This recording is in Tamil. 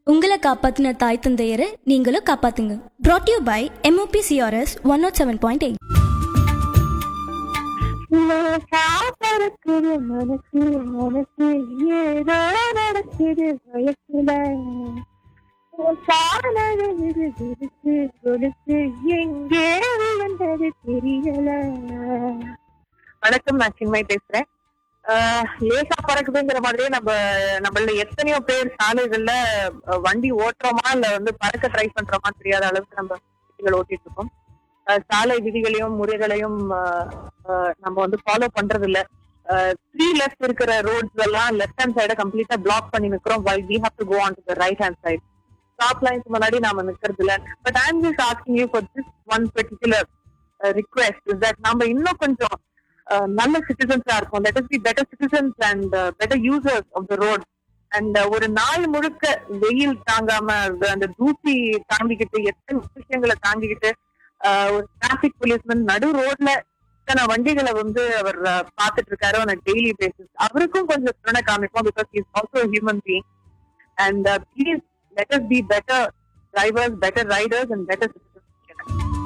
உங்களை காப்பாத்தின தாய் தந்தையரை நீங்களும் காப்பாத்துங்க brought you by MOP CRS one naught seven point eight பறக்குது மனசு மனசு ஏதோ நடக்குது வயசுல விடுத்து கொடுத்து எங்கே விழுந்தது தெரியல வணக்கம் நான் சின்மை பேசுறேன் ஆஹ் லேசா பறக்குதுங்கிற மாதிரியே நம்ம நம்மள எத்தனையோ பேர் சாலைகள்ல அஹ், வண்டி ஓட்டுறோமா இல்ல வந்து பறக்க ட்ரை பண்றோமா தெரியாத அளவுக்கு நம்ம வண்டிகள் ஓட்டிட்டு இருக்கோம் ஆஹ், சாலை விதிகளையும் முறைகளையும் ஆஹ், ஆஹ், நம்ம வந்து ஃபாலோ பண்றது இல்ல த்ரீ லெஃப்ட் இருக்கிற ரோட்ஸ் எல்லாம் லெஃப்ட் ஹேண்ட் சைட கம்ப்ளீட்டா பிளாக் பண்ணி நிக்கிறோம் why we have to go on to right hand side stop lines முன்னாடி நாம நிக்கிறது இல்ல but I'm just asking you for this one particular request that நம்ம இன்னும் கொஞ்சம் அஹ், நல்ல சிட்டிசன்ஸா இருக்கும் let is be better citizens and better users of the road and ஒரு நாள் முழுக்க வெயில் தாங்காம அது அந்த தூசி தாங்கிக்கிட்டு எத்தனை விஷயங்களை தாங்கிக்கிட்டு அஹ், ஒரு டிராபிக் போலீஸ்மேன் நடு ரோட்ல இத்தனை வண்டிகளை வந்து அவர் அஹ், பார்த்துட்டு இருக்காரு ஆன் டெய்லி பேசிஸ் அவருக்கும் கொஞ்சம் கருணை காமிப்போம் because is also human being and please let us be better drivers better riders and better